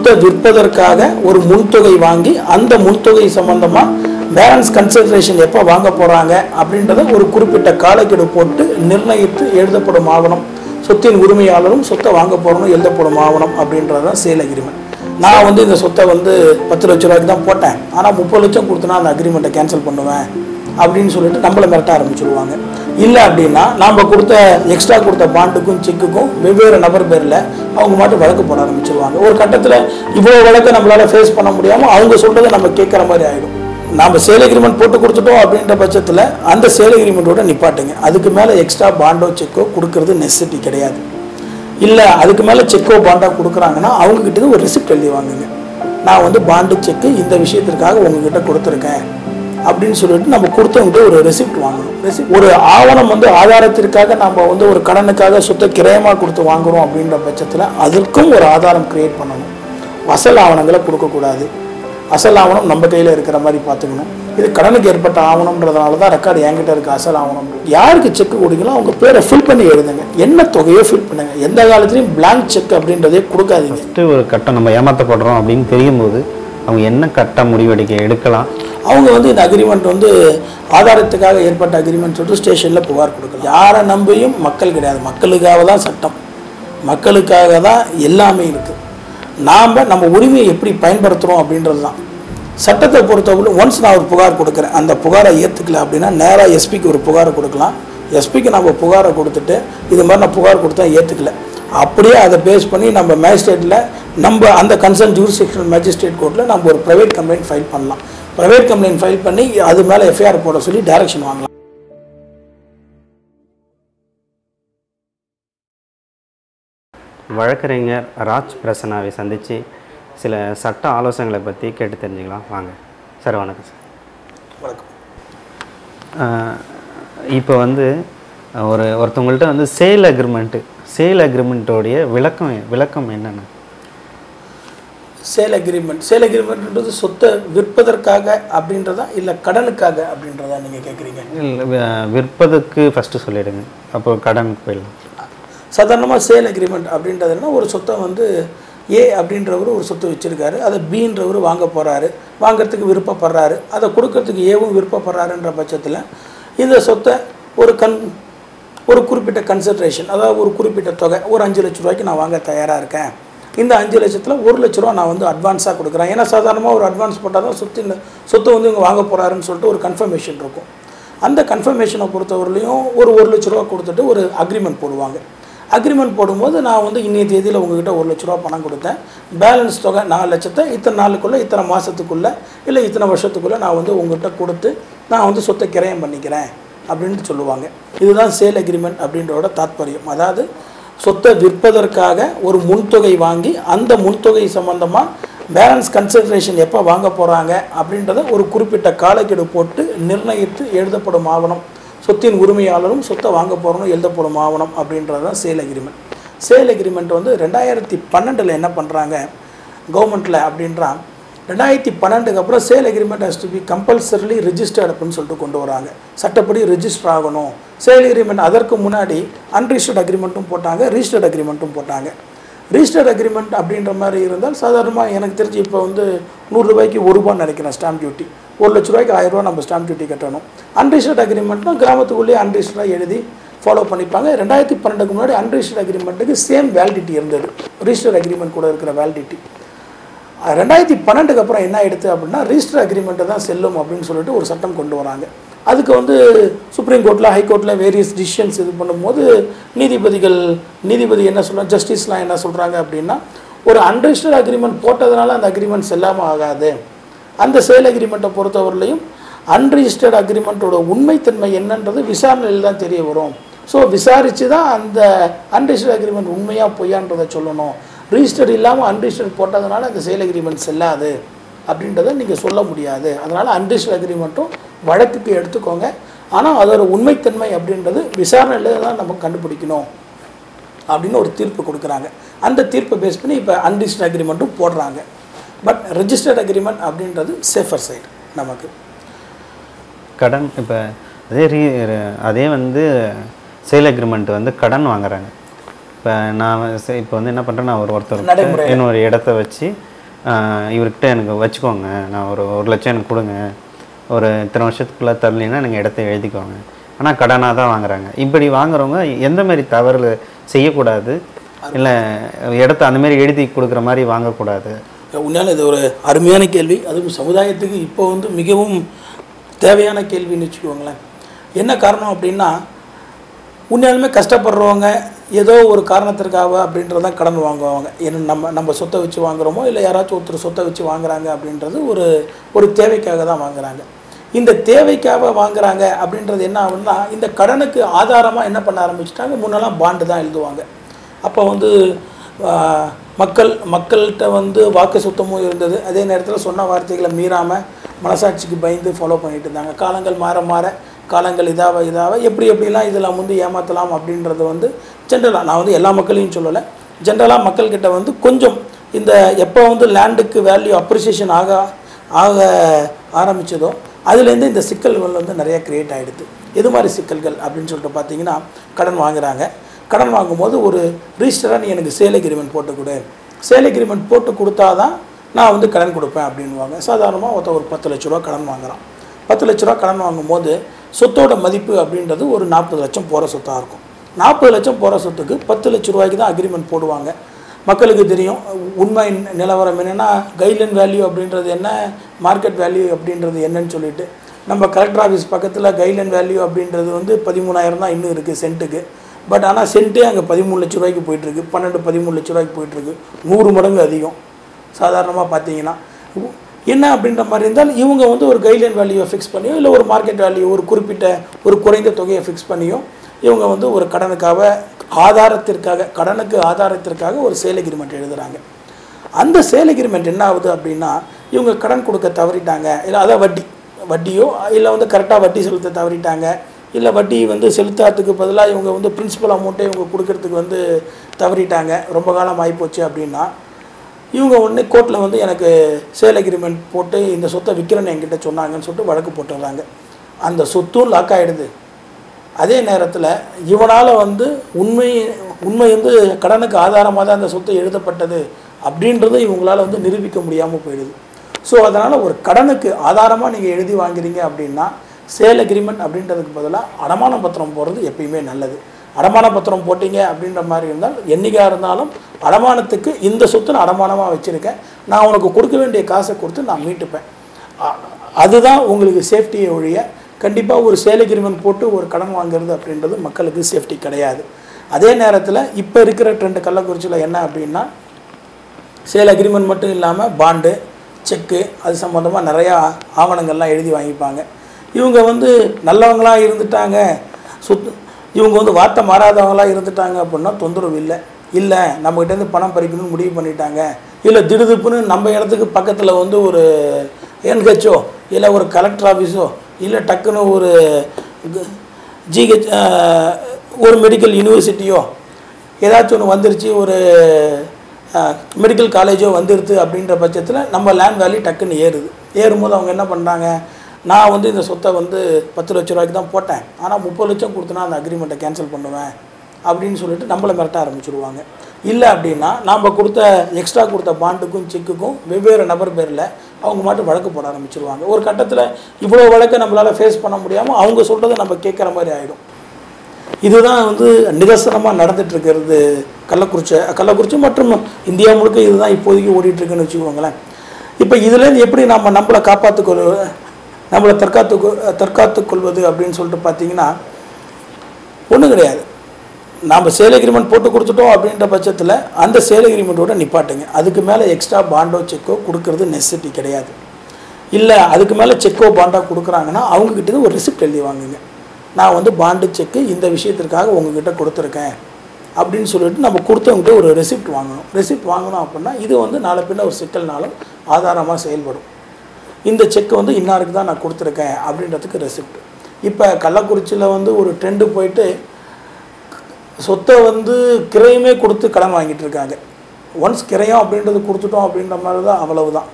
சொத்தை விற்பதற்காக ஒரு முன்தொகை வாங்கி அந்த முன்தொகை சம்பந்தமா பேலன்ஸ் கன்சிடரேஷன் எப்போ வாங்க போறாங்க அப்படின்றத ஒரு குறிப்பிட்ட காலக்கெடு போட்டு நிர்ணயித்து எழுதப்படும் ஆவணம் சொத்தின் உரிமையாளரும் சொத்தை வாங்க போறணும் எழுதப்படும் ஆவணம் அப்படின்றது தான் சேல் அக்ரிமெண்ட் நான் வந்து இந்த சொத்தை வந்து பத்து லட்ச ரூபாய்க்கு தான் போட்டேன் ஆனால் முப்பது லட்சம் கொடுத்தனா அந்த அக்ரிமெண்ட்டை கேன்சல் பண்ணுவேன் அப்படின்னு சொல்லிட்டு நம்மளை மிரட்ட ஆரம்பிச்சிடுவாங்க இல்லை அப்படின்னா நாம் கொடுத்த எக்ஸ்ட்ரா கொடுத்த பாண்டுக்கும் செக்குக்கும் வெவ்வேறு நபர் பேரில் அவங்க மட்டும் வழக்கு போட ஆரம்பிச்சிருவாங்க ஒரு கட்டத்தில் இவ்வளோ வழக்கை நம்மளால் ஃபேஸ் பண்ண முடியாமல் அவங்க சொல்கிறத நம்ம கேட்குற மாதிரி ஆகிடும் நாம் சேல் அக்ரிமெண்ட் போட்டு கொடுத்துட்டோம் அப்படின்ற பட்சத்தில் அந்த சேல் அக்ரிமெண்ட்டோட நிப்பாட்டுங்க அதுக்கு மேலே எக்ஸ்ட்ரா பாண்டோ செக்கோ கொடுக்கறது நெசசிட்டி கிடையாது இல்லை அதுக்கு மேலே செக்கோ பாண்டோ கொடுக்குறாங்கன்னா அவங்கக்கிட்ட இருந்து ஒரு ரெசிப்ட் எழுதி வாங்குங்க நான் வந்து பாண்டு செக்கு இந்த விஷயத்திற்காக உங்ககிட்ட கொடுத்துருக்கேன் அப்படின்னு சொல்லிட்டு நம்ம கொடுத்தவங்க ஒரு ரெசிப்ட் வாங்கணும் ரெசிப்ட் ஒரு ஆவணம் வந்து ஆதாரத்திற்காக நம்ம வந்து ஒரு கடனுக்காக சொத்தை கிரயமாக கொடுத்து வாங்குறோம் அப்படின்ற பட்சத்தில் அதற்கும் ஒரு ஆதாரம் கிரியேட் பண்ணணும் அசல் ஆவணங்களை கொடுக்கக்கூடாது அசல் ஆவணம் நம்ம கையில் இருக்கிற மாதிரி பார்த்துக்கணும் இது கடனுக்கு ஏற்பட்ட ஆவணம்ன்றதுனால தான் ரெக்கார்டு என்கிட்ட இருக்க அசல் ஆவணம் யாருக்கு செக் கொடுக்கலாம் அவங்க பேரை ஃபில் பண்ணி எழுதுங்க என்ன தொகையோ ஃபில் பண்ணுங்க எந்த காலத்துலையும் blank செக் அப்படின்றதே கொடுக்காதீங்க ஃபஸ்ட்டு ஒரு கட்டம் நம்ம ஏமாற்றப்படுறோம் அப்படின்னு தெரியும் போது அவங்க என்ன கட்ட முடிவெடுக்க எடுக்கலாம் அவங்க வந்து இந்த அக்ரிமெண்ட் வந்து ஆதாரத்துக்காக ஏற்பட்ட அக்ரிமெண்ட் சொல்லிட்டு ஸ்டேஷனில் புகார் கொடுக்கலாம் யாரை நம்பியும் மக்கள் கிடையாது மக்களுக்காக தான் சட்டம் மக்களுக்காக தான் எல்லாமே இருக்குது நாம் நம்ம உரிமையை எப்படி பயன்படுத்துகிறோம் அப்படின்றது தான் சட்டத்தை பொறுத்தவரை ஒன்ஸ் நான் ஒரு புகார் கொடுக்குறேன் அந்த புகாரை ஏற்றுக்கல அப்படின்னா நேராக எஸ்பிக்கு ஒரு புகாரை கொடுக்கலாம் எஸ்பிக்கு நம்ம புகாரை கொடுத்துட்டு இது மாதிரி நான் புகார் கொடுத்தா ஏற்றுக்கல அப்படியே அதை பேஸ் பண்ணி நம்ம மேஜிஸ்ட்ரேட்டில் நம்ம அந்த கன்சர்ன் ஜூரிஸ்டிக்ஷனல் மேஜிஸ்ட்ரேட் கோர்ட்டில் நம்ம ஒரு ப்ரைவேட் கம்ப்ளைண்ட் ஃபைல் பண்ணலாம் ப்ரைவேட் கம்ப்ளைண்ட் ஃபைல் பண்ணி அது மேலே எஃப்ஐஆர் போட சொல்லி டைரக்ஷன் வாங்கலாம் வழக்கறிஞர் ராஜ் பிரசன்னாவை சந்தித்து சில சட்ட ஆலோசனைகளை பற்றி கேட்டு தெரிஞ்சுக்கலாம் வாங்க சார் வணக்கம் சார் வணக்கம் இப்போ வந்து ஒரு ஒருத்தவங்கள்ட்ட வந்து சேல் அக்ரிமெண்ட்டு சேல் அக்ரிமெண்ட்டோடைய விளக்கம் விளக்கம் என்னென்ன சேல் அக்ரிமெண்ட் சேல் அக்ரிமெண்ட்ன்றது சொத்தை விற்பதற்காக அப்படின்றதா இல்லை கடனுக்காக அப்படின்றதா நீங்கள் கேட்குறீங்க இல்லை விற்பதுக்கு ஃபஸ்ட்டு சொல்லிடுங்க அப்போ கடனுக்கு போயிடலாம் சாதாரணமாக சேல் அக்ரிமெண்ட் அப்படின்றதுனா ஒரு சொத்தை வந்து ஏ அப்படின்றவர் ஒரு சொத்தை வச்சுருக்காரு அதை பின்றவர் வாங்க போகிறாரு வாங்குறதுக்கு விருப்பப்படுறாரு அதை கொடுக்கறதுக்கு ஏவும் விருப்பப்படுறாருன்ற பட்சத்தில் இந்த சொத்தை ஒரு கண் ஒரு குறிப்பிட்ட கன்சிடரேஷன் அதாவது ஒரு குறிப்பிட்ட தொகை ஒரு அஞ்சு லட்ச ரூபாய்க்கு நான் வாங்க தயாராக இருக்கேன் இந்த அஞ்சு லட்சத்தில் ஒரு லட்ச ரூபா நான் வந்து அட்வான்ஸாக கொடுக்குறேன் ஏன்னா சாதாரணமாக ஒரு அட்வான்ஸ் போட்டால் தான் சொத்து இந்த சொத்தை வந்து இவங்க வாங்க போகிறாருன்னு சொல்லிட்டு ஒரு கன்ஃபர்மேஷன் இருக்கும் அந்த கன்ஃபர்மேஷனை பொறுத்தவரையிலையும் ஒரு ஒரு லட்ச ரூபா கொடுத்துட்டு ஒரு அக்ரிமெண்ட் போடுவாங்க அக்ரிமெண்ட் போடும்போது நான் வந்து இன்னைய தேதியில் உங்ககிட்ட ஒரு லட்ச ரூபா பணம் கொடுத்தேன் பேலன்ஸ் தொகை நாலு லட்சத்தை இத்தனை நாளுக்குள்ளே இத்தனை மாதத்துக்குள்ளே இல்லை இத்தனை வருஷத்துக்குள்ளே நான் வந்து உங்ககிட்ட கொடுத்து நான் வந்து சொத்தை கிரயம் பண்ணிக்கிறேன் அப்படின்னு சொல்லுவாங்க இதுதான் சேல் அக்ரிமெண்ட் அப்படின்றோட தாத்பரியம் அதாவது சொத்தை விற்பதற்காக ஒரு முன்தொகை வாங்கி அந்த முன்தொகை சம்பந்தமாக பேலன்ஸ் கன்சிடரேஷன் எப்போ வாங்க போகிறாங்க அப்படின்றத ஒரு குறிப்பிட்ட காலக்கெடு போட்டு நிர்ணயித்து எழுதப்படும் ஆவணம் சொத்தின் உரிமையாளரும் சொத்தை வாங்க போகிறோம் எழுதப்படும் ஆவணம் அப்படின்றது தான் சேல் அக்ரிமெண்ட் சேல் அக்ரிமெண்ட் வந்து ரெண்டாயிரத்தி பன்னெண்டில் என்ன பண்ணுறாங்க கவர்மெண்ட்டில் அப்படின்றான் ரெண்டாயிரத்தி பன்னெண்டுக்கு அப்புறம் sale agreement has to be compulsorily registered அப்படின்னு சொல்லிட்டு கொண்டு வராங்க சட்டப்படி ரிஜிஸ்டர் ஆகணும் சேல் அக்ரிமெண்ட் அதற்கு முன்னாடி அன்ரிஜிஸ்டர்ட் அக்ரிமெண்ட்டும் போட்டாங்க ரிஜிஸ்டர்ட் அக்ரிமெண்ட்டும் போட்டாங்க ரிஜிஸ்டர்ட் அக்ரிமெண்ட் அப்படின்ற மாதிரி இருந்தால் சாதாரணமாக எனக்கு தெரிஞ்சு இப்போ வந்து நூறுரூபாய்க்கு ஒரு ரூபான்னு நினைக்கிறேன் ஸ்டாம்ப் டியூட்டி ஒரு லட்ச ரூபாய்க்கு ஆயிரம் ரூபாய் நம்ம ஸ்டாம்ப் டியூட்டி கட்டணும் அன்ரிஜிஸ்டர்ட் அக்ரிமெண்ட்னா கிராமத்துக்குள்ளேயே அன்ரிஜிஸ்டராக எழுதி ஃபாலோ பண்ணிப்பாங்க ரெண்டாயிரத்தி பன்னெண்டுக்கு முன்னாடி அன்ரிஜிஸ்டர்ட் அக்ரிமெண்ட்டுக்கு சேம் வேலிடிட்டி இருந்தது ரிஜிஸ்டர் அக்ரிமெண்ட் கூட இருக்கிற வேலிடிட்டி ரெண்டாயிரத்தி பன்னெண்டுக்கு அப்புறம் என்ன ஆயிடுது அப்படின்னா ரிஜிஸ்டர் அக்ரிமெண்ட்டை தான் செல்லும் அப்படின்னு சொல்லிட்டு ஒரு சட்டம் கொண்டு வராங்க அதுக்கு வந்து சுப்ரீம் கோர்ட்டில் ஹைகோர்ட்டில் வேரியஸ் டிசிஷன்ஸ் இது பண்ணும்போது நீதிபதிகள் நீதிபதி என்ன சொல்கிறாங்க ஜஸ்டிஸ்லாம் என்ன சொல்கிறாங்க அப்படின்னா ஒரு அன்ரிஜிஸ்டர்ட் அக்ரிமெண்ட் போட்டதுனால அந்த அக்ரிமெண்ட் செல்லாமல் ஆகாது அந்த சேல் அக்ரிமெண்ட்டை பொறுத்தவரையிலையும் அன்ரிஜிஸ்டர்ட் அக்ரிமெண்ட்டோட உண்மைத்தன்மை என்னன்றது விசாரணையில் தான் தெரிய வரும் ஸோ விசாரித்து தான் அந்த அன்ரிஜிஸ்டர்ட் அக்ரிமெண்ட் உண்மையாக பொய்யான்றதை சொல்லணும் ரிஜிஸ்டர் இல்லாமல் அன்ரிஜிஸ்டர் போட்டதுனால அந்த சேல் அக்ரிமெண்ட் செல்லாது அப்படின்றத நீங்கள் சொல்ல முடியாது அதனால் அன்ரிஜிஸ்டர் அக்ரிமெண்ட்டும் வழக்குக்கு எடுத்துக்கோங்க ஆனால் அதோட உண்மைத்தன்மை அப்படின்றது விசாரணையில் தான் நம்ம கண்டுபிடிக்கணும் அப்படின்னு ஒரு தீர்ப்பு கொடுக்குறாங்க அந்த தீர்ப்பை பேஸ் பண்ணி இப்போ அன்ரிஜிஸ்டர் அக்ரிமெண்ட்டும் போடுறாங்க பட் ரெஜிஸ்டர்ட் அக்ரிமெண்ட் அப்படின்றது சேஃபர் சைடு நமக்கு கடன் இப்போ அதே ரீ அதே வந்து சேல் அக்ரிமெண்ட் வந்து கடன் வாங்குறாங்க இப்போ நான் இப்போ வந்து என்ன பண்ணுறேன் நான் ஒரு ஒருத்தர் நடைமுறை. இன்னொரு இடத்த வச்சு ஆஹ் இவர்கிட்ட எனக்கு வச்சுக்கோங்க நான் ஒரு ஒரு லட்சம் எனக்கு கொடுங்க ஒரு இத்தனை வருஷத்துக்குள்ளே தரலைன்னா நீங்கள் இடத்த எழுதிக்கோங்க ஆனால் கடனாக தான் வாங்குறாங்க இப்படி வாங்குறவங்க எந்த மாதிரி தவறு செய்யக்கூடாது இல்லை இடத்த அந்த மாதிரி எழுதி கொடுக்குற மாதிரி வாங்கக்கூடாது உண்மையால இது ஒரு அருமையான கேள்வி அதுவும் சமுதாயத்துக்கு இப்போ வந்து மிகவும் தேவையான கேள்வின்னு வச்சுக்கோங்களேன் என்ன காரணம் அப்படின்னா உண்மையாலுமே கஷ்டப்படுறவங்க ஏதோ ஒரு காரணத்திற்காக அப்படின்றதான் கடன் வாங்குவாங்க என்ன நம்ம நம்ம சொத்தை வச்சு வாங்குறோமோ இல்லை யாராச்சும் ஒருத்தர் சொத்தை வச்சு வாங்குறாங்க அப்படின்றது ஒரு ஒரு தேவைக்காக தான் வாங்குறாங்க இந்த தேவைக்காக வாங்குறாங்க அப்படின்றது என்ன ஆகும்னா இந்த கடனுக்கு ஆதாரமாக என்ன பண்ண ஆரம்பிச்சிட்டாங்க முன்னெல்லாம் பாண்டு தான் எழுதுவாங்க அப்போ வந்து ஆஹ், மக்கள் மக்கள்கிட்ட வந்து வாக்கு சுத்தமும் இருந்தது அதே நேரத்தில் சொன்ன வார்த்தைகளை மீறாமல் மனசாட்சிக்கு பயந்து ஃபாலோ பண்ணிட்டு இருந்தாங்க காலங்கள் மாற மாற காலங்கள் இதாவ இதாவ எப்படி எப்படிலாம் இதில் வந்து ஏமாற்றலாம் அப்படின்றது வந்து ஜென்ரலாக நான் வந்து எல்லா மக்களையும் சொல்லலை ஜென்ரலாக மக்கள்கிட்ட வந்து கொஞ்சம் இந்த எப்போ வந்து லேண்டுக்கு வேல்யூ அப்ரிசியேஷன் ஆக ஆக ஆரம்பிச்சதோ அதுலேருந்து இந்த சிக்கல்கள் வந்து நிறைய கிரியேட் ஆகிடுது எது மாதிரி சிக்கல்கள் அப்படின்னு சொல்லிட்டு பார்த்தீங்கன்னா கடன் வாங்குறாங்க கடன் வாங்கும்போது ஒரு ரிஜிஸ்டராக நீ எனக்கு சேல் அக்ரிமெண்ட் போட்டு கொடு சேல் அக்ரிமெண்ட் போட்டு கொடுத்தாதான் நான் வந்து கடன் கொடுப்பேன் அப்படின்வாங்க சாதாரணமாக ஒருத்தர் ஒரு பத்து லட்ச ரூபா கடன் வாங்குறான் பத்து லட்ச ரூபா கடன் வாங்கும்போது சொத்தோட மதிப்பு அப்படின்றது ஒரு நாற்பது லட்சம் போகிற சொத்தாக இருக்கும் நாற்பது லட்சம் போகிற சொத்துக்கு பத்து லட்ச ரூபாய்க்கு தான் அக்ரிமெண்ட் போடுவாங்க மக்களுக்கு தெரியும் உண்மை நிலவரம் என்னென்னா கைட்லைன் வேல்யூ அப்படின்றது என்ன மார்க்கெட் வேல்யூ அப்படின்றது என்னன்னு சொல்லிட்டு நம்ம கலெக்டர் ஆஃபீஸ் பக்கத்தில் கைட்லைன் வேல்யூ அப்படின்றது வந்து பதிமூணாயிரம் தான் இன்னும் இருக்குது சென்ட்டுக்கு பட் ஆனால் சென்ட்டே அங்கே பதிமூணு லட்ச ரூபாய்க்கு போயிட்டுருக்கு பன்னெண்டு பதிமூணு லட்ச ரூபாய்க்கு போயிட்டுருக்கு நூறு மடங்கு அதிகம் சாதாரணமாக பார்த்தீங்கன்னா என்ன அப்படின்ற மாதிரி இருந்தால் இவங்க வந்து ஒரு கைட்லைன் வேல்யூவை ஃபிக்ஸ் பண்ணியோ இல்லை ஒரு மார்க்கெட் வேல்யூ ஒரு குறிப்பிட்ட ஒரு குறைந்த தொகையை ஃபிக்ஸ் பண்ணியோ இவங்க வந்து ஒரு கடனுக்காக ஆதாரத்திற்காக கடனுக்கு ஆதாரத்திற்காக ஒரு சேல் அக்ரிமெண்ட் எழுதுகிறாங்க அந்த சேல் அக்ரிமெண்ட் என்ன ஆகுது அப்படின்னா இவங்க கடன் கொடுக்க தவறிட்டாங்க இல்லை அதான் வட்டி வட்டியோ இல்லை வந்து கரெக்டாக வட்டி செலுத்த தவறிட்டாங்க இல்லை வட்டி வந்து செலுத்தாததுக்கு பதிலாக இவங்க வந்து பிரின்சிபல் அமௌண்ட்டை இவங்க கொடுக்கறதுக்கு வந்து தவறிட்டாங்க ரொம்ப காலம் ஆகிப்போச்சு அப்படின்னா இவங்க உடனே கோர்ட்டில் வந்து எனக்கு சேல் அக்ரிமெண்ட் போட்டு இந்த சொத்தை விற்கிறேன்னு என்கிட்ட சொன்னாங்கன்னு சொல்லிட்டு வழக்கு போட்டுடுறாங்க அந்த சொத்தும் லாக் ஆகிடுது அதே நேரத்தில் இவனால் வந்து உண்மை உண்மை வந்து கடனுக்கு ஆதாரமாக தான் அந்த சொத்து எழுதப்பட்டது அப்படின்றத இவங்களால வந்து நிரூபிக்க முடியாமல் போயிடுது ஸோ அதனால் ஒரு கடனுக்கு ஆதாரமாக நீங்கள் எழுதி வாங்குறீங்க அப்படின்னா சேல் அக்ரிமெண்ட் அப்படின்றதுக்கு பதிலாக அடமான பத்திரம் போடுறது எப்பயுமே நல்லது அடமான பத்திரம் போட்டீங்க அப்படின்ற மாதிரி இருந்தால் என்னைக்காக இருந்தாலும் அடமானத்துக்கு இந்த சொத்து நான் அடமானமாக வச்சுருக்கேன் நான் உனக்கு கொடுக்க வேண்டிய காசை கொடுத்து நான் மீட்டுப்பேன் அ- அதுதான் உங்களுக்கு சேஃப்டியை ஒழிய கண்டிப்பாக ஒரு சேல் அக்ரிமெண்ட் போட்டு ஒரு கடன் வாங்குறது அப்படின்றது மக்களுக்கு சேஃப்டி கிடையாது அதே நேரத்தில் இப்போ இருக்கிற ட்ரெண்டு கள்ளக்குறிச்சியில் என்ன அப்படின்னா சேல் அக்ரிமெண்ட் மட்டும் இல்லாமல் பாண்டு செக்கு அது சம்மந்தமாக நிறையா ஆவணங்கள்லாம் எழுதி வாங்கிப்பாங்க இவங்க வந்து நல்லவங்களாக இருந்துட்டாங்க சுத் இவங்க வந்து வார்த்தை மாறாதவங்களாக இருந்துட்டாங்க அப்படின்னா தொந்தரவு இல்லை இல்லை நம்மகிட்டேருந்து பணம் பறிக்கணும்னு முடிவு பண்ணிட்டாங்க இல்லை திடுதுப்புன்னு நம்ம இடத்துக்கு பக்கத்தில் வந்து ஒரு என்ஹெச்ஓ இல்லை ஒரு கலெக்டர் ஆஃபீஸோ இல்லை டக்குன்னு ஒரு ஜிஹெச் ஒரு மெடிக்கல் யூனிவர்சிட்டியோ ஏதாச்சும் ஒன்று வந்துருச்சு ஒரு மெடிக்கல் காலேஜோ வந்துருது அப்படின்ற பட்சத்தில் நம்ம லேண்ட் வேல்யூ டக்குன்னு ஏறுது ஏறும்போது அவங்க என்ன பண்ணுறாங்க நான் வந்து இந்த சொத்தை வந்து பத்து லட்ச ரூபாய்க்கு தான் போட்டேன் ஆனால் முப்பது லட்சம் கொடுத்தனா அந்த அக்ரிமெண்ட்டை கேன்சல் பண்ணுவேன் அப்படின்னு சொல்லிட்டு நம்மளை மிரட்ட ஆரம்பிச்சிருவாங்க இல்லை அப்படின்னா நாம் கொடுத்த எக்ஸ்ட்ரா கொடுத்த பாண்டுக்கும் செக்குக்கும் வெவ்வேறு நபர் பேரில் அவங்க மட்டும் வழக்கு போட ஆரம்பிச்சிருவாங்க ஒரு கட்டத்தில் இவ்வளோ வழக்கை நம்மளால் ஃபேஸ் பண்ண முடியாமல் அவங்க சொல்கிறத நம்ம கேட்குற மாதிரி ஆகிடும் இதுதான் வந்து நிதர்சனமாக நடந்துட்டு இருக்கிறது கள்ளக்குறிச்சி கள்ளக்குறிச்சி மற்றும் இந்தியா முழுக்க இதுதான் இப்போதைக்கு ஓடிட்டு இருக்குன்னு வச்சுக்கோங்களேன் இப்போ இதுலேருந்து எப்படி நம்ம நம்மளை காப்பாற்றுக்கொள் நம்மளை தற்காத்து தற்காத்து கொள்வது அப்படின்னு சொல்லிட்டு பார்த்தீங்கன்னா ஒன்றும் கிடையாது நாம் சேல் அக்ரிமெண்ட் போட்டு கொடுத்துட்டோம் அப்படின்ற பட்சத்தில் அந்த சேல் அக்ரிமெண்ட்டோட நிப்பாட்டுங்க அதுக்கு மேலே எக்ஸ்ட்ரா பாண்டோ செக்கோ கொடுக்கறது நெசசிட்டி கிடையாது இல்லை அதுக்கு மேலே செக்கோ பாண்டோ கொடுக்குறாங்கன்னா அவங்கக்கிட்ட ஒரு ரெசிப்ட் எழுதி வாங்குங்க நான் வந்து பாண்டு செக்கு இந்த விஷயத்திற்காக உங்ககிட்ட கொடுத்துருக்கேன் அப்படின்னு சொல்லிட்டு நம்ம கொடுத்தவங்ககிட்ட ஒரு ரெசிப்ட் வாங்கணும் ரெசிப்ட் வாங்கணும் அப்படின்னா இது வந்து நாளை பின்ன ஒரு சிக்கல்னாலும் ஆதாரமாக செயல்படும் இந்த செக் வந்து இன்னாருக்கு தான் நான் கொடுத்துருக்கேன் அப்படின்றதுக்கு ரெசிப்ட் இப்போ கள்ளக்குறிச்சியில் வந்து ஒரு ட்ரெண்டு போயிட்டு சொத்தை வந்து கிரையுமே கொடுத்து கடன் வாங்கிட்டு இருக்காங்க ஒன்ஸ் கிரையம் அப்படின்றது கொடுத்துட்டோம் அப்படின்ற மாதிரி தான் அவ்வளவுதான்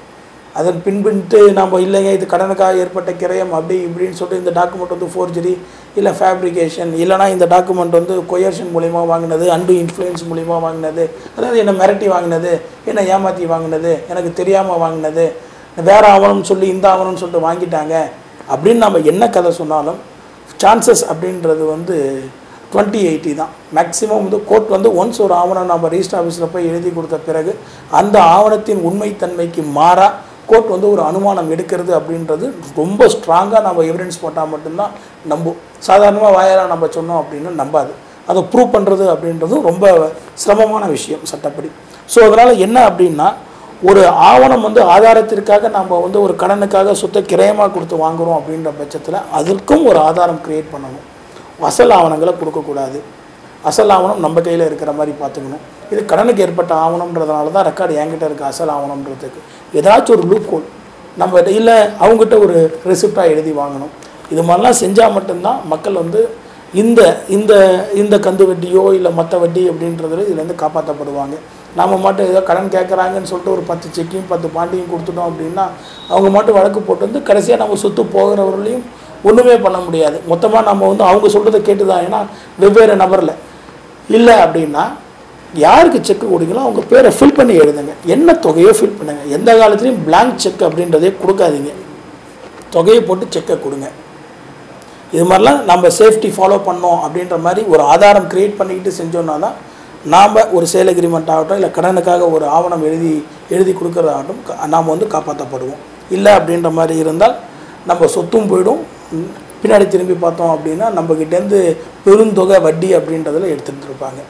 அதன் பின்பின்ட்டு நம்ம இல்லைங்க இது கடனுக்காக ஏற்பட்ட கிரயம் அப்படி இப்படின்னு சொல்லிட்டு இந்த டாக்குமெண்ட் வந்து ஃபோர்ஜரி இல்லை ஃபேப்ரிகேஷன் இல்லைனா இந்த டாக்குமெண்ட் வந்து கொயர்ஷன் மூலிமா வாங்கினது அண்டு இன்ஃப்ளூயன்ஸ் மூலிமா வாங்கினது அதாவது என்னை மிரட்டி வாங்கினது என்னை ஏமாற்றி வாங்கினது எனக்கு தெரியாமல் வாங்கினது வேறு ஆவணம்னு சொல்லி இந்த ஆவணம்னு சொல்லிட்டு வாங்கிட்டாங்க அப்படின்னு நம்ம என்ன கதை சொன்னாலும் சான்சஸ் அப்படின்றது வந்து டுவெண்ட்டி எயிட்டி தான் மேக்ஸிமம் வந்து கோர்ட் வந்து ஒன்ஸ் ஒரு ஆவணம் நம்ம ரிஜிஸ்டர் ஆஃபீஸில் போய் எழுதி கொடுத்த பிறகு அந்த ஆவணத்தின் உண்மைத்தன்மைக்கு மாறா கோர்ட் வந்து ஒரு அனுமானம் எடுக்கிறது அப்படின்றது ரொம்ப ஸ்ட்ராங்காக நம்ம எவிடன்ஸ் போட்டால் மட்டும்தான் நம்பும் சாதாரணமாக வாயால் நம்ம சொன்னோம் அப்படின்னு நம்பாது அதை ப்ரூவ் பண்ணுறது அப்படின்றது ரொம்ப சிரமமான விஷயம் சட்டப்படி ஸோ அதனால் என்ன அப்படின்னா ஒரு ஆவணம் வந்து ஆதாரத்திற்காக நம்ம வந்து ஒரு கடனுக்காக சொத்தை கிரயமாக கொடுத்து வாங்குறோம் அப்படின்ற பட்சத்தில் அதற்கும் ஒரு ஆதாரம் கிரியேட் பண்ணணும் அசல் ஆவணங்களை கொடுக்கக்கூடாது அசல் ஆவணம் நம்ம கையில் இருக்கிற மாதிரி பார்த்துக்கணும் இது கடனுக்கு ஏற்பட்ட ஆவணம்ன்றதுனால தான் ரெக்கார்டு என்கிட்ட இருக்குது அசல் ஆவணம்ன்றதுக்கு ஏதாச்சும் ஒரு லூப் ஹோல் நம்ம இல்லை அவங்ககிட்ட ஒரு ரெசிப்டாக எழுதி வாங்கணும் இது மாதிரிலாம் செஞ்சால் மட்டும்தான் மக்கள் வந்து இந்த இந்த இந்த கந்து வட்டியோ இல்லை மற்ற வட்டி அப்படின்றதுல இதுலேருந்து காப்பாற்றப்படுவாங்க நாம மட்டும் ஏதோ கடன் கேட்குறாங்கன்னு சொல்லிட்டு ஒரு பத்து செக்கையும் பத்து பாண்டியும் கொடுத்துட்டோம் அப்படின்னா அவங்க மட்டும் வழக்கு போட்டு வந்து கடைசியாக நம்ம சொத்து போகிறவர்களையும் ஒன்றுமே பண்ண முடியாது மொத்தமாக நம்ம வந்து அவங்க சொல்கிறத கேட்டு தான் ஏன்னா வெவ்வேறு நபரில் இல்லை அப்படின்னா யாருக்கு செக் கொடுங்களோ அவங்க பேரை ஃபில் பண்ணி எழுதுங்க என்ன தொகையோ ஃபில் பண்ணுங்க எந்த காலத்துலையும் blank செக் அப்படின்றதே கொடுக்காதீங்க தொகையை போட்டு செக்கை கொடுங்க இது மாதிரிலாம் நம்ம சேஃப்டி ஃபாலோ பண்ணோம் அப்படின்ற மாதிரி ஒரு ஆதாரம் கிரியேட் பண்ணிக்கிட்டு செஞ்சோம்னா தான் நாம் ஒரு சேல் அக்ரிமெண்ட் ஆகட்டும் இல்லை கடனுக்காக ஒரு ஆவணம் எழுதி எழுதி கொடுக்கறதாகட்டும் க- நாம் வந்து காப்பாற்றப்படுவோம் இல்லை அப்படின்ற மாதிரி இருந்தால் நம்ம சொத்தும் போயிடும் ம், பின்னாடி திரும்பி பார்த்தோம் அப்படின்னா நம்மக்கிட்டேருந்து பெருந்தொகை வட்டி அப்படின்றதுல எடுத்துகிட்டு இருப்பாங்க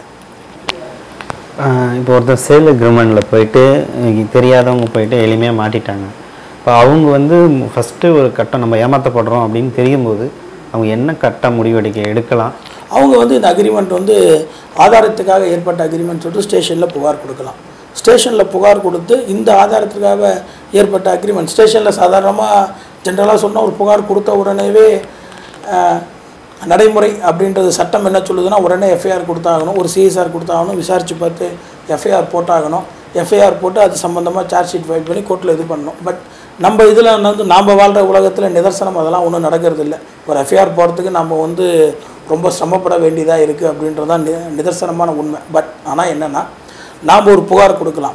ஆஹ் இப்போ ஒருத்தர் சேல் அக்ரிமெண்ட்டில் போயிட்டு அஹ் தெரியாதவங்க போயிட்டு எளிமையாக மாட்டிட்டாங்க இப்போ அவங்க வந்து ஃபஸ்ட்டு ஒரு கட்டம் நம்ம ஏமாற்றப்படுறோம் அப்படின்னு தெரியும் போது அவங்க என்ன கட்ட முடிவெடுக்க எடுக்கலாம் அவங்க வந்து இந்த அக்ரிமெண்ட் வந்து ஆதாரத்துக்காக ஏற்பட்ட அக்ரிமெண்ட் சொல்லிட்டு ஸ்டேஷனில் புகார் கொடுக்கலாம் ஸ்டேஷனில் புகார் கொடுத்து இந்த ஆதாரத்துக்காக ஏற்பட்ட அக்ரிமெண்ட் ஸ்டேஷனில் சாதாரணமாக ஜென்ரலாக சொன்னால் ஒரு புகார் கொடுத்த உடனேவே ஆஹ், நடைமுறை அப்படின்றது சட்டம் என்ன சொல்லுதுன்னா உடனே எஃப்ஐஆர் கொடுத்தாகணும் ஒரு சிஎஸ்ஆர் கொடுத்தாகணும் விசாரித்து பார்த்து எஃப்ஐஆர் போட்டாகணும் எஃப்ஐஆர் போட்டு அது சம்மந்தமாக சார்ஜ் ஷீட் ஃபைல் பண்ணி கோர்ட்டில் இது பண்ணணும் பட் நம்ம இதில் வந்து நாம் வாழ்கிற உலகத்தில் நிதர்சனம் அதெல்லாம் ஒன்றும் நடக்கிறது இல்லை ஒரு எஃப்ஐஆர் போகிறதுக்கு நம்ம வந்து ரொம்ப சிரமப்பட வேண்டியதாக இருக்குது அப்படின்றது தான் நி நிதர்சனமான உண்மை பட் ஆனால் என்னென்னா நாம் ஒரு புகார் கொடுக்கலாம்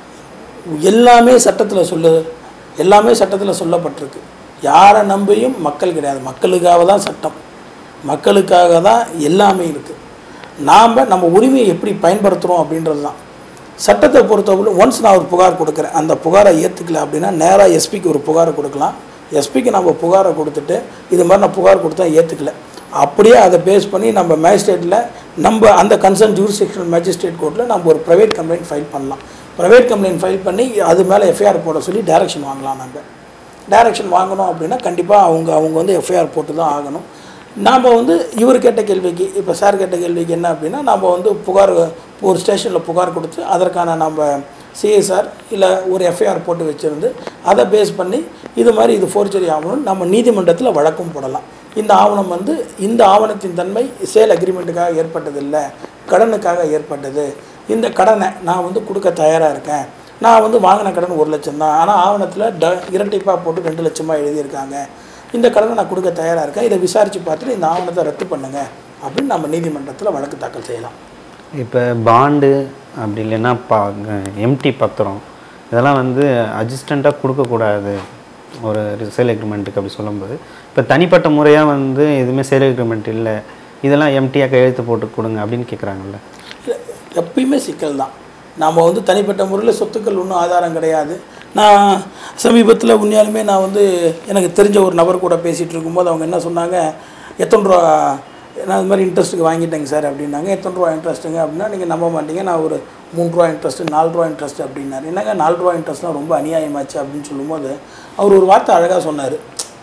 எல்லாமே சட்டத்தில் சொல்லு எல்லாமே சட்டத்தில் சொல்லப்பட்டிருக்கு யாரை நம்பியும் மக்கள் கிடையாது மக்களுக்காக தான் சட்டம் மக்களுக்காக தான் எல்லாமே இருக்குது நாம் நம்ம உரிமையை எப்படி பயன்படுத்துகிறோம் அப்படின்றது தான் சட்டத்தை பொறுத்தவரை ஒன்ஸ் நான் ஒரு புகார் கொடுக்குறேன் அந்த புகாரை ஏற்றுக்கல அப்படின்னா நேராக எஸ்பிக்கு ஒரு புகாரை கொடுக்கலாம் எஸ்பிக்கு நம்ம புகாரை கொடுத்துட்டு இது மாதிரி நான் புகார் கொடுத்தா ஏற்றுக்கல அப்படியே அதை பேஸ் பண்ணி நம்ம மேஜிஸ்ட்ரேட்டில் நம்ம அந்த கன்சர்ன் ஜூரிஸ்டிக்ஷனல் மேஜிஸ்ட்ரேட் கோர்ட்டில் நம்ம ஒரு ப்ரைவேட் கம்ப்ளைண்ட் ஃபைல் பண்ணலாம் ப்ரைவேட் கம்ப்ளைண்ட் ஃபைல் பண்ணி அது மேலே எஃப்ஐஆர் போட சொல்லி டைரக்ஷன் வாங்கலாம் நம்ம டைரக்ஷன் வாங்கணும் அப்படின்னா கண்டிப்பாக அவங்க அவங்க வந்து எஃப்ஐஆர் போட்டு தான் ஆகணும் நாம் வந்து இவர் கேட்ட கேள்விக்கு இப்போ சார் கேட்ட கேள்விக்கு என்ன அப்படின்னா நம்ம வந்து புகார் ஒரு ஸ்டேஷனில் புகார் கொடுத்து அதற்கான நம்ம சிஎஸ்ஆர் இல்லை ஒரு எஃப்ஐஆர் போட்டு வச்சுருந்து அதை பேஸ் பண்ணி இது மாதிரி இது ஃபோர்ஜரி ஆகணும்னு நம்ம நீதிமன்றத்தில் வழக்கும் போடலாம் இந்த ஆவணம் வந்து இந்த ஆவணத்தின் தன்மை சேல் அக்ரிமெண்ட்டுக்காக ஏற்பட்டதில்லை கடனுக்காக ஏற்பட்டது இந்த கடனை நான் வந்து கொடுக்க தயாராக இருக்கேன் நான் வந்து வாங்கின கடன் ஒரு லட்சம் தான் ஆனால் ஆவணத்தில் ட இரட்டிப்பாக போட்டு ரெண்டு லட்சமாக எழுதியிருக்காங்க இந்த கடனை நான் கொடுக்க தயாராக இருக்கேன் இதை விசாரித்து பார்த்துட்டு இந்த ஆவணத்தை ரத்து பண்ணுங்க அப்படின்னு நம்ம நீதிமன்றத்தில் வழக்கு தாக்கல் செய்யலாம் இப்போ பாண்டு அப்படி இல்லைன்னா பா எம்டி பத்திரம் இதெல்லாம் வந்து அட்ஜஸ்டண்ட்டாக கொடுக்கக்கூடாது ஒரு சேல் அக்ரிமெண்ட்டுக்கு அப்படி சொல்லும்போது இப்போ தனிப்பட்ட முறையாக வந்து எதுவுமே சேல் அக்ரிமெண்ட் இல்லை இதெல்லாம் எம்டியாக கையெழுத்து போட்டு கொடுங்க அப்படின்னு கேட்குறாங்கல்ல இல்ல, எப்பயுமே சிக்கல் தான் நாம் வந்து தனிப்பட்ட முறையில் சொத்துக்கள் ஒன்றும் ஆதாரம் கிடையாது நான் சமீபத்தில் உண்மையாலுமே நான் வந்து எனக்கு தெரிஞ்ச ஒரு நபர் கூட பேசிகிட்டு இருக்கும்போது அவங்க என்ன சொன்னாங்க எத்தனை ரூபா நான் இது மாதிரி இன்ட்ரெஸ்ட்டுக்கு வாங்கிட்டேங்க சார் அப்படின்னாங்க எத்தனை ரூபா இன்ட்ரெஸ்ட்டுங்க அப்படின்னா நீங்கள் நம்ப மாட்டீங்க நான் ஒரு மூணு ரூபா இன்ட்ரெஸ்ட்டு நாலு ரூபா இன்ட்ரெஸ்ட் அப்படின்னாரு என்னங்க நாலு ரூபா இன்ட்ரெஸ்ட்லாம் ரொம்ப அநியாயமாச்சு அப்படின்னு சொல்லும்போது அவர் ஒரு வார்த்தை அழகாக சொன்னார்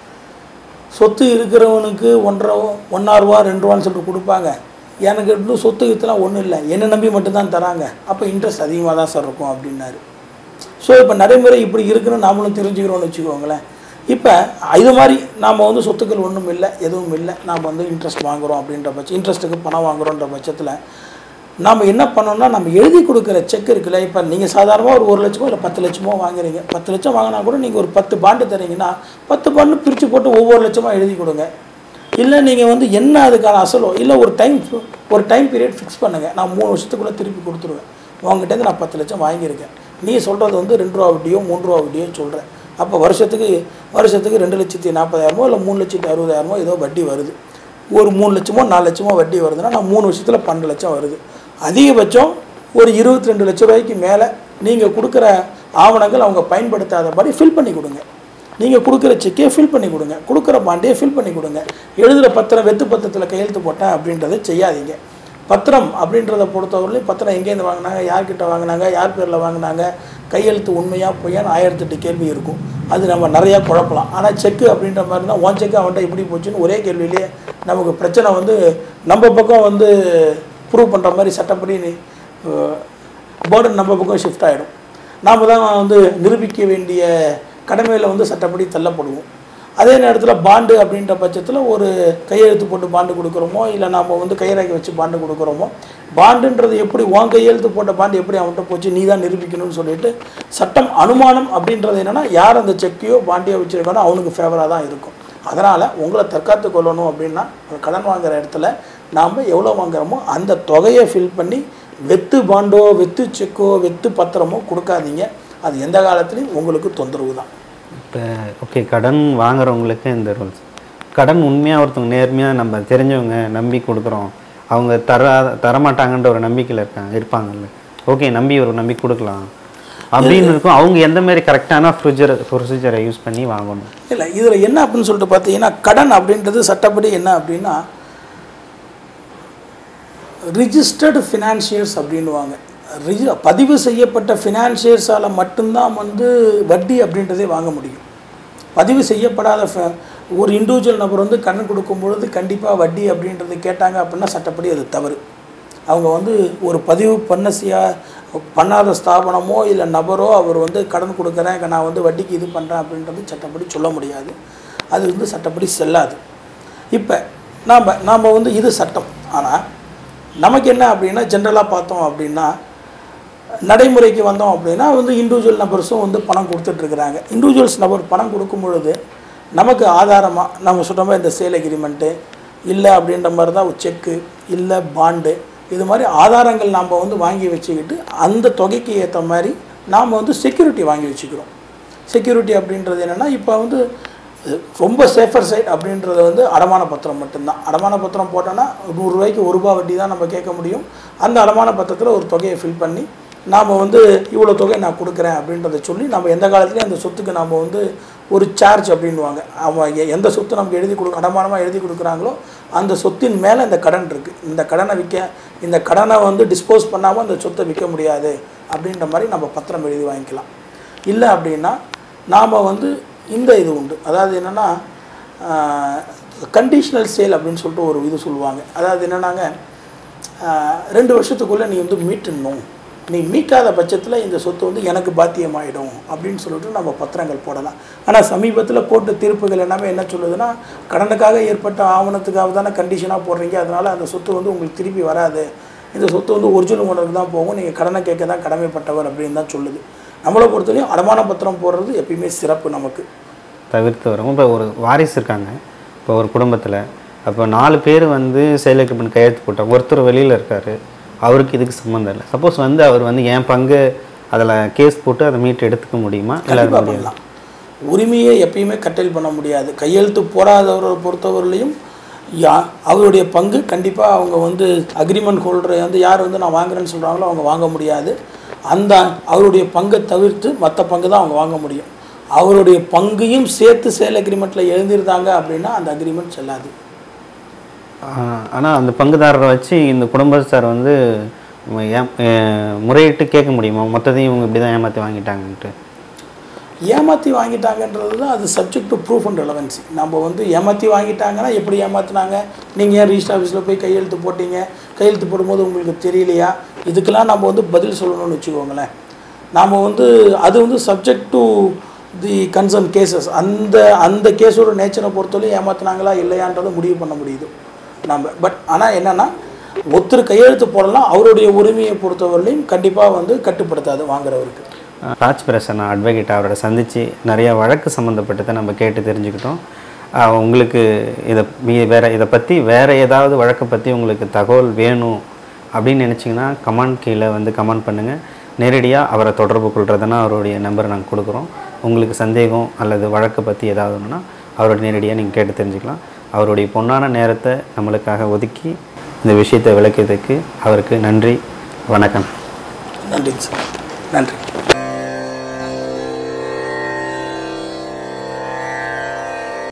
சொத்து இருக்கிறவனுக்கு ஒன்றரை ஒன்றா ரூபா ரெண்டு ரூபான்னு சொல்லிட்டு கொடுப்பாங்க எனக்கு இன்னும் சொத்து வித்துலாம் ஒன்றும் இல்லை என்னை நம்பி மட்டும்தான் தராங்க அப்போ இன்ட்ரெஸ்ட் அதிகமாக தான் சார் இருக்கும் அப்படின்னாரு ஸோ இப்போ நடைமுறை இப்படி இருக்குன்னு நாமளும் தெரிஞ்சுக்கிறோம்னு வச்சுக்கோங்களேன் இப்போ இது மாதிரி நாம் வந்து சொத்துக்கள் ஒன்றும் இல்லை எதுவும் இல்லை நாம் வந்து இன்ட்ரெஸ்ட் வாங்குகிறோம் அப்படின்ற பட்சம் இன்ட்ரெஸ்ட்டுக்கு பணம் வாங்குறோன்ற பட்சத்தில் நாம் என்ன பண்ணோம்னா நம்ம எழுதி கொடுக்குற செக் இருக்குல்ல இப்போ நீங்கள் சாதாரணமாக ஒரு ஒரு லட்சமோ இல்லை பத்து லட்சமோ வாங்குறீங்க பத்து லட்சம் வாங்கினா கூட நீங்கள் ஒரு பத்து பாண்டு தரீங்கன்னா பத்து பாண்டு பிரித்து போட்டு ஒவ்வொரு லட்சமாக எழுதி கொடுங்க இல்லை நீங்கள் வந்து என்ன அதுக்கான அசலோ இல்லை ஒரு டைம் ஒரு டைம் பீரியட் ஃபிக்ஸ் பண்ணுங்கள் நான் மூணு வருஷத்துக்குள்ளே திருப்பி கொடுத்துருவேன் உங்ககிட்டேருந்து நான் பத்து லட்சம் வாங்கியிருக்கேன் நீ சொல்கிறது வந்து ரெண்டு ரூபா வட்டியோ மூணு ரூபா வட்டியோ சொல்கிறேன் அப்போ வருஷத்துக்கு வருஷத்துக்கு ரெண்டு லட்சத்தி நாற்பதாயிரமோ இல்லை மூணு லட்சத்தி அறுபதாயிரமோ ஏதோ வட்டி வருது ஒரு மூணு லட்சமோ நாலு லட்சமோ வட்டி வருதுன்னா நான் மூணு வருஷத்தில் பன்னெண்டு லட்சம் வருது அதிகபட்சம் ஒரு இருபத்தி ரெண்டு லட்ச ரூபாய்க்கு மேலே நீங்கள் கொடுக்குற ஆவணங்கள் அவங்க பயன்படுத்தாதபடி ஃபில் பண்ணி கொடுங்க நீங்கள் கொடுக்குற செக்கே ஃபில் பண்ணி கொடுங்க கொடுக்குற பாண்டையே ஃபில் பண்ணி கொடுங்க எழுதுகிற பத்திரம் வெத்து பத்திரத்தில் கையெழுத்து போட்டேன் அப்படின்றத செய்யாதீங்க பத்திரம் அப்படின்றத பொறுத்தவரையிலும் பத்திரம் எங்கேருந்து வாங்கினாங்க யார்கிட்ட வாங்கினாங்க யார் பேரில் வாங்கினாங்க கையெழுத்து உண்மையாக பொய்யான்னு ஆயிரத்தெட்டு கேள்வி இருக்கும் அது நம்ம நிறையா குழப்பலாம் ஆனால் செக்கு அப்படின்ற மாதிரி தான் உன் செக்கு அவன்கிட்ட எப்படி போச்சுன்னு ஒரே கேள்வியிலேயே நமக்கு பிரச்சனை வந்து நம்ம பக்கம் வந்து ப்ரூவ் பண்ணுற மாதிரி சட்டப்படி பேர்டன் நம்ம பக்கம் ஷிஃப்ட் ஆகிடும் நாம் தான் வந்து நிரூபிக்க வேண்டிய கடமையில் வந்து சட்டப்படி தள்ளப்படுவோம் அதே நேரத்தில் பாண்டு அப்படின்ற பட்சத்தில் ஒரு கையெழுத்து போட்டு பாண்டு கொடுக்குறோமோ இல்லை நாம் வந்து கையராக்கி வச்சு பாண்டு கொடுக்குறோமோ பாண்டுன்றது எப்படி உன் கையெழுத்து போட்ட பாண்டு எப்படி அவன்கிட்ட போச்சு நீ தான் நிரூபிக்கணும்னு சொல்லிட்டு சட்டம் அனுமானம் அப்படின்றது என்னென்னா யார் அந்த செக்கையோ பாண்டியோ வச்சுருக்கானோ அவனுக்கு ஃபேவராக தான் இருக்கும் அதனால் உங்களை தற்காத்து கொள்ளணும் அப்படின்னா கடன் வாங்குற இடத்துல நாம் எவ்வளோ வாங்குறோமோ அந்த தொகையை ஃபில் பண்ணி வெத்து பாண்டோ வெத்து செக்கோ வெத்து பத்திரமோ கொடுக்காதீங்க அது எந்த காலத்துலையும் உங்களுக்கு தொந்தரவு தான் இப்போ ஓகே கடன் வாங்குறவங்களுக்கு இந்த ரூல்ஸ் கடன் உண்மையாக ஒருத்தவங்க நேர்மையாக நம்ம தெரிஞ்சவங்க நம்பி கொடுக்குறோம் அவங்க தர தரமாட்டாங்கன்ற ஒரு நம்பிக்கையில் இருக்காங்க இருப்பாங்கல்ல ஓகே நம்பி ஒரு நம்பி கொடுக்கலாம் அப்படின்னு இருக்கும் அவங்க எந்த மாதிரி கரெக்டான ப்ரொசீஜர் ப்ரொசீஜரை யூஸ் பண்ணி வாங்கணும் இல்லை இதில் என்ன அப்படின்னு சொல்லிட்டு பார்த்தீங்கன்னா கடன் அப்படின்றது சட்டப்படி என்ன அப்படின்னா ரிஜிஸ்டர்டு ஃபினான்ஷியர்ஸ் அப்படின்வாங்க ரிஜி பதிவு செய்யப்பட்ட ஃபினான்ஷியர்ஸால் மட்டும்தான் வந்து வட்டி அப்படின்றதே வாங்க முடியும் பதிவு செய்யப்படாத ஃப- ஒரு இண்டிவிஜுவல் நபர் வந்து கடன் கொடுக்கும் பொழுது கண்டிப்பாக வட்டி அப்படின்றது கேட்டாங்க அப்படின்னா சட்டப்படி அது தவறு அவங்க வந்து ஒரு பதிவு பண்ண செய்யா பண்ணாத ஸ்தாபனமோ இல்லை நபரோ அவர் வந்து கடன் கொடுக்குறேன் நான் வந்து வட்டிக்கு இது பண்ணுறேன் அப்படின்றது சட்டப்படி சொல்ல முடியாது அது வந்து சட்டப்படி செல்லாது இப்போ நாம் நாம் வந்து இது சட்டம் ஆனால் நமக்கு என்ன அப்படின்னா ஜென்ரலாக பார்த்தோம் அப்படின்னா நடைமுறைக்கு வந்தோம் அப்படின்னா வந்து இண்டிவிஜுவல் நபர்ஸும் வந்து பணம் கொடுத்துட்ருக்குறாங்க இண்டிவிஜுவல்ஸ் நபர் பணம் கொடுக்கும் பொழுது நமக்கு ஆதாரமாக நம்ம சொல்கிற மாதிரி இந்த சேல் அக்ரிமெண்ட்டு இல்லை அப்படின்ற மாதிரி தான் ஒரு செக்கு இல்லை பாண்டு இது மாதிரி ஆதாரங்கள் நாம் வந்து வாங்கி வச்சுக்கிட்டு அந்த தொகைக்கு ஏற்ற மாதிரி நாம் வந்து செக்யூரிட்டி வாங்கி வச்சுக்கிறோம் செக்யூரிட்டி அப்படின்றது என்னென்னா இப்போ வந்து அஹ், ரொம்ப சேஃபர் சைட் அப்படின்றது வந்து அடமான பத்திரம் மட்டும்தான் அடமான பத்திரம் போட்டோன்னா நூறுரூவாய்க்கு ஒரு ரூபா வட்டி தான் நம்ம கேட்க முடியும் அந்த அடமான பத்திரத்தில் ஒரு தொகையை ஃபில் பண்ணி நாம் வந்து இவ்வளோ தொகை நான் கொடுக்குறேன் அப்படின்றத சொல்லி நம்ம எந்த காலத்துலையும் அந்த சொத்துக்கு நாம் வந்து ஒரு சார்ஜ் அப்படின்வாங்க அவன் எ- எந்த சொத்து நமக்கு எழுதி கொடு அடமானமாக எழுதி கொடுக்குறாங்களோ அந்த சொத்தின் மேலே இந்த கடன் இருக்குது இந்த கடனை விற்க இந்த கடனை வந்து டிஸ்போஸ் பண்ணாமல் இந்த சொத்தை விற்க முடியாது அப்படின்ற மாதிரி நம்ம பத்திரம் எழுதி வாங்கிக்கலாம் இல்லை அப்படின்னா நாம் வந்து இந்த இது உண்டு அதாவது என்னென்னா கண்டிஷனல் சேல் அப்படின்னு சொல்லிட்டு ஒரு இது சொல்லுவாங்க அதாவது என்னென்னாங்க ரெண்டு வருஷத்துக்குள்ளே நீ வந்து மீட்டுடணும் நீ மீட்டாத பட்சத்தில் இந்த சொத்து வந்து எனக்கு பாத்தியமாயிடும் அப்படின்னு சொல்லிட்டு நம்ம பத்திரங்கள் போடலாம் ஆனால் சமீபத்தில் கோர்ட்டு தீர்ப்புகள் எல்லாமே என்ன சொல்லுதுன்னா கடனுக்காக ஏற்பட்ட ஆவணத்துக்காக தானே கண்டிஷனாக போடுறீங்க அதனால் அந்த சொத்து வந்து உங்களுக்கு திருப்பி வராது இந்த சொத்து வந்து ஒரிஜினல் ஓனருக்கு தான் போகும் நீங்கள் கடனை கேட்க தான் கடமைப்பட்டவர் அப்படின்னு தான் சொல்லுது நம்மளை பொறுத்தவரையும் அடமான பத்திரம் போடுறது எப்பயுமே சிறப்பு நமக்கு தவிர்த்து வரும் இப்போ ஒரு வாரிசு இருக்காங்க இப்போ ஒரு குடும்பத்தில் அப்போ நாலு பேர் வந்து செயல் அக்ரிமெண்ட் கையெழுத்து போட்டாங்க ஒருத்தர் வெளியில் இருக்கார் அவருக்கு இதுக்கு சம்மந்தம் இல்லை சப்போஸ் வந்து அவர் வந்து என் பங்கு அதில் கேஸ் போட்டு அதை மீட்டு எடுத்துக்க முடியுமா இல்லை கண்டிப்பாக பண்ணலாம் உரிமையை எப்பயுமே கட்டல் பண்ண முடியாது கையெழுத்து போடாதவரை பொறுத்தவரையிலையும் யா அவருடைய பங்கு கண்டிப்பாக அவங்க வந்து அக்ரிமெண்ட் ஹோல்டரை வந்து யார் வந்து நான் வாங்குறேன்னு சொல்கிறாங்களோ அவங்க வாங்க முடியாது அந்த அவருடைய பங்கை தவிர்த்து மற்ற பங்கு தான் அவங்க வாங்க முடியும் அவருடைய பங்கையும் சேர்த்து சேல் அக்ரிமெண்ட்டில் எழுதியிருந்தாங்க அப்படின்னா அந்த அக்ரிமெண்ட் செல்லாது ஆனால் அந்த பங்குதாரரை வச்சு இந்த குடும்பத்தார் வந்து ஏம்- அஹ் முறையிட்டு கேட்க முடியுமா மொத்தத்தையும் இவங்க இப்படி தான் ஏமாற்றி வாங்கிட்டாங்கன்ட்டு ஏமாற்றி வாங்கிட்டாங்கன்றது தான் அது subject to proof and relevancy நம்ம வந்து ஏமாற்றி வாங்கிட்டாங்கன்னா எப்படி ஏமாற்றினாங்க நீங்கள் ஏன் ரிஜிஸ்டர் ஆஃபீஸில் போய் கையெழுத்து போட்டீங்க கையெழுத்து போடும்போது உங்களுக்கு தெரியலையா இதுக்கெல்லாம் நம்ம வந்து பதில் சொல்லணும்னு வச்சுக்கோங்களேன் நாம் வந்து அது வந்து subject to the concern cases அந்த அந்த கேஸோட நேச்சரை பொறுத்தவரையும் ஏமாத்துனாங்களா இல்லையான்றதை முடிவு பண்ண முடியுது நம்ம பட் ஆனால் என்னென்னா ஒருத்தர் கையெழுத்து போடலாம் அவருடைய உரிமையை பொறுத்தவரையிலையும் கண்டிப்பாக வந்து கட்டுப்படுத்தாது வாங்குறவருக்கு ராஜ் பிரசன்னா அட்வொகேட் அவரோட சந்தித்து நிறைய வழக்கு சம்மந்தப்பட்டதை நம்ம கேட்டு தெரிஞ்சுக்கிட்டோம் ஆஹ் உங்களுக்கு இதை மீ- வேற இதை பற்றி வேற ஏதாவது வழக்கை பற்றி உங்களுக்கு தகவல் வேணும் அப்படின்னு நினச்சிங்கன்னா கமெண்ட் கீழே வந்து கமெண்ட் பண்ணுங்கள் நேரடியாக அவரை தொடர்பு கொள்றதுனா அவருடைய நம்பரை நாங்கள் கொடுக்குறோம் உங்களுக்கு சந்தேகம் அல்லது வழக்கை பற்றி ஏதாவது ஒன்றுனா அவரோட நேரடியாக நீங்கள் கேட்டு தெரிஞ்சுக்கலாம் அவருடைய பொன்னான நேரத்தை நம்மளுக்காக ஒதுக்கி இந்த விஷயத்தை விளக்கியதுக்கு அவருக்கு நன்றி வணக்கம் நன்றிங்க சார் நன்றி